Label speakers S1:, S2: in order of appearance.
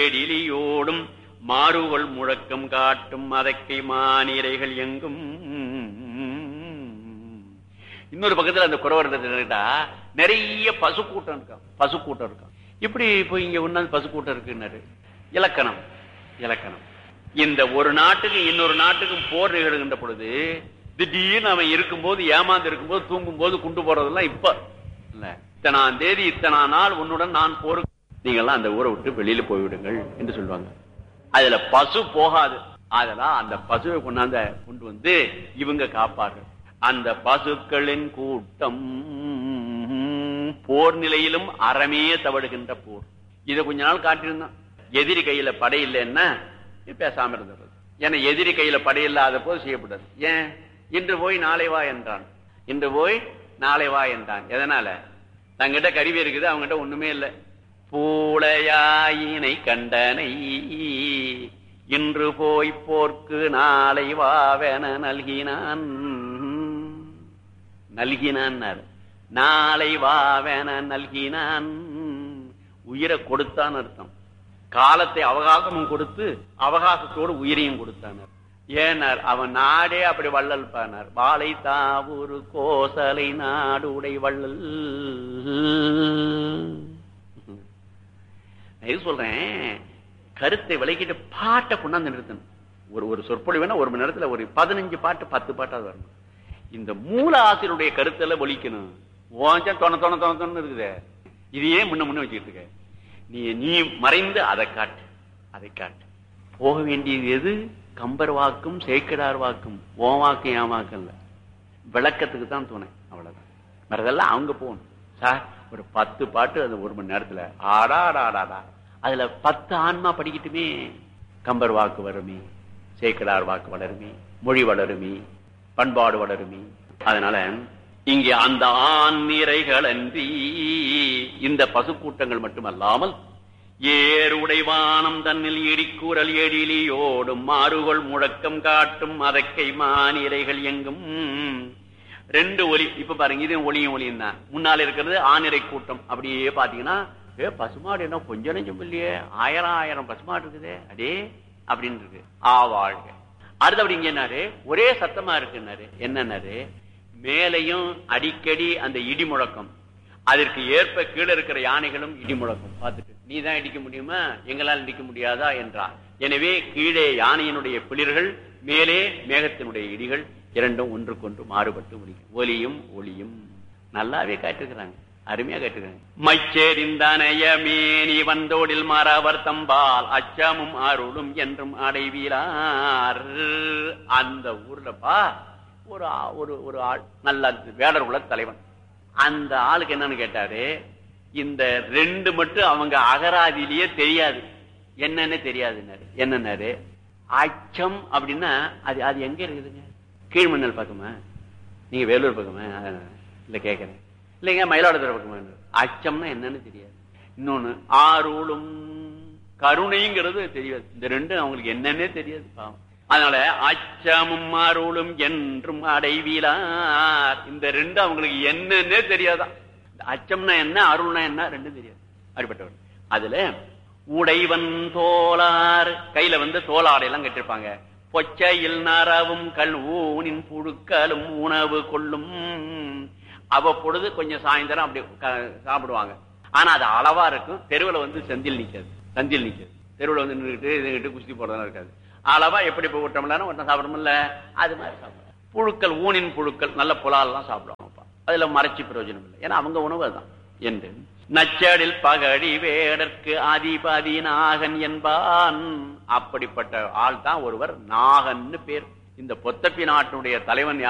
S1: எழிலியோடும் மாறுகொள் முழக்கம் காட்டும் மதக்கை மானிரைகள் எங்கும் இன்னொரு பக்கத்துல அந்த குறவர்கிட்ட நிறைய பசு கூட்டம் இருக்கான் பசு கூட்டம் இருக்கான் இப்படி போய் இங்க ஒன்னாந்து பசு கூட்டம் இருக்குன்னாரு இலக்கணம் இலக்கணம் இந்த ஒரு நாட்டுக்கு இன்னொரு நாட்டுக்கும் போர் நிகழ்கின்ற பொழுது திடீர்னு அவன் இருக்கும்போது ஏமாந்து இருக்கும்போது தூங்கும் போது குண்டு போறதெல்லாம் இப்ப இல்ல இத்தனாம் தேதி இத்தனா நாள் உன்னுடன் நான் போருக்கு நீங்கெல்லாம் அந்த ஊரை விட்டு வெளியில போய்விடுங்கள் என்று சொல்லுவாங்க அதுல பசு போகாது அதெல்லாம் அந்த பசுவை கொண்டாந்த கொண்டு வந்து இவங்க காப்பார்கள் அந்த பசுக்களின் கூட்டம் போர் நிலையிலும் அறமே தவடுகின்ற போர் இதை கொஞ்ச நாள் காட்டியிருந்தான் எதிரி கையில படை இல்லைன்னா பேசாம இருந்தது ஏன்னா எதிரி கையில படை இல்லாத போது செய்யப்பட்டது ஏன் இன்று போய் நாளை வா என்றான் இன்று போய் நாளை வா என்றான் எதனால தங்கிட்ட கருவி இருக்குது அவங்ககிட்ட ஒண்ணுமே இல்லை பூளையாயினை கண்டனை இன்று போய் போர்க்கு நாளை வாவென நல்கினான் நல்கினான் நாளை வாவென நல்கினான் உயிரை கொடுத்தான் அர்த்தம் காலத்தை அவகாசமும் கொடுத்து அவகாசத்தோடு உயிரையும் கொடுத்தானர் ஏனார் அவன் நாடே அப்படி வள்ளல் பானார் வாழை தாவூரு கோசலை நாடு உடை வள்ளல் இது சொல்றேன் கருத்தை விளக்கிட்டு பாட்டை கொண்டாந்து நிறுத்தணும் ஒரு ஒரு சொற்பொழிவுனா ஒரு மணி நேரத்துல ஒரு பதினஞ்சு பாட்டு பத்து பாட்டாவது வரணும் இந்த மூல ஆசிரியருடைய கருத்தெல்லாம் ஒழிக்கணும் ஓஞ்சா தொண தொண தொண தொண்ணு இருக்குது இதையே முன்ன முன்ன வச்சுக்கிட்டு இருக்க நீ நீ மறைந்து அதை காட்டு அதை காட்டு போக வேண்டியது எது கம்பர் வாக்கும் சேக்கடார் வாக்கும் ஓ வாக்கும் என் வாக்கும் இல்ல விளக்கத்துக்கு தான் துணை அவ்வளவுதான் மறதெல்லாம் அவங்க போகணும் சார் ஒரு பத்து பாட்டு அந்த ஒரு மணி நேரத்துல ஆடாடாடாடா அதுல பத்து ஆன்மா படிக்கட்டுமே கம்பர் வாக்கு வருமே சேக்கடார் வாக்கு வளருமே மொழி வளருமே பண்பாடு வளருமே அதனால இங்கே அந்த ஆண் நிறைகள் அன்றி இந்த பசுக்கூட்டங்கள் மட்டுமல்லாமல் ஏறுடைவானம் தன்னில் இடிக்கூறல் எழிலியோடும் மாறுகொள் முழக்கம் காட்டும் அதக்கை மானிரைகள் எங்கும் ரெண்டு ஒலி இப்ப பாருங்க இது ஒளியும் ஒளியும் தான் முன்னால இருக்கிறது ஆனிரை கூட்டம் அப்படியே பாத்தீங்கன்னா ஏ பசுமாடு என்ன கொஞ்சம் நெஞ்சம் இல்லையே ஆயிரம் ஆயிரம் பசுமாடு இருக்குதே அடே அப்படின்னு இருக்கு ஆவாழ்க அடுத்தபடி இங்க என்னாரு ஒரே சத்தமா இருக்குன்னாரு என்னன்னாரு மேலையும் அடிக்கடி அந்த இடி முழக்கம் அதற்கு ஏற்ப கீழே இருக்கிற யானைகளும் இடி முழக்கம் பார்த்துட்டு நீ தான் இடிக்க முடியுமா எங்களால் இடிக்க முடியாதா என்றார் எனவே கீழே யானையினுடைய பிளிர்கள் மேலே மேகத்தினுடைய இடிகள் இரண்டும் ஒன்றுக்கொன்று மாறுபட்டு முடிக்கும் ஒலியும் ஒளியும் நல்லாவே காட்டிருக்கிறாங்க அருமையா கேட்டுக்கிறாங்க மைச்சேரிந்தனைய மேனி வந்தோடில் மாறவர் தம்பால் அச்சமும் அருளும் என்றும் அடைவீரார் அந்த ஊர்லப்பா ஒரு ஒரு ஒரு ஆள் நல்ல வேடர் குல தலைவன் அந்த ஆளுக்கு என்னன்னு கேட்டாரு இந்த ரெண்டு மட்டும் அவங்க அகராதியிலேயே தெரியாது என்னன்னு தெரியாதுன்னாரு என்னன்னாரு அச்சம் அப்படின்னா அது அது எங்க இருக்குதுங்க கீழ்மண்ணல் பக்கமா நீங்க வேலூர் பக்கமா இல்ல கேக்குறேன் இல்லைங்க மயிலாடுதுறை பக்கமா அச்சம்னா என்னன்னு தெரியாது இன்னொன்னு ஆரோளும் கருணைங்கிறது தெரியாது இந்த ரெண்டும் அவங்களுக்கு என்னன்னே தெரியாது பாவம் அதனால அச்சமும் அருளும் என்றும் அடைவீலார் இந்த ரெண்டு அவங்களுக்கு என்னன்னே தெரியாதான் அச்சம்னா என்ன அருள்னா என்ன ரெண்டும் தெரியாது அப்படிப்பட்டவர் அதுல உடைவன் தோளார் கையில வந்து தோளாடை எல்லாம் கட்டிருப்பாங்க பொச்சையில் நரவும் கல் ஊனின் புழுக்களும் உணவு கொள்ளும் அவ்வப்பொழுது கொஞ்சம் சாயந்தரம் அப்படி சாப்பிடுவாங்க ஆனா அது அளவா இருக்கும் தெருவில் வந்து செந்தில் நிக்காது சந்தில் நிக்காது தெருவில் வந்து நின்றுட்டு இதுகிட்டு குஸ்தி போடுறதா இருக்காது அளவா எப்படி போய் விட்டோம்னா ஒன்றும் சாப்பிடணும்ல அது மாதிரி சாப்பிடுவோம் புழுக்கள் ஊனின் புழுக்கள் நல்ல புலாலெல்லாம் சாப்பிடுவாங்கப்பா அதுல மறைச்சி பிரயோஜனம் இல்லை ஏன்னா அவங்க உணவு தான் என்று நச்சடில் பகடி வேடற்கு அதிபதி நாகன் என்பான் அப்படிப்பட்ட ஆள் தான் ஒருவர் நாகன்னு பேர் இந்த பொத்தப்பி நாட்டினுடைய தலைவன்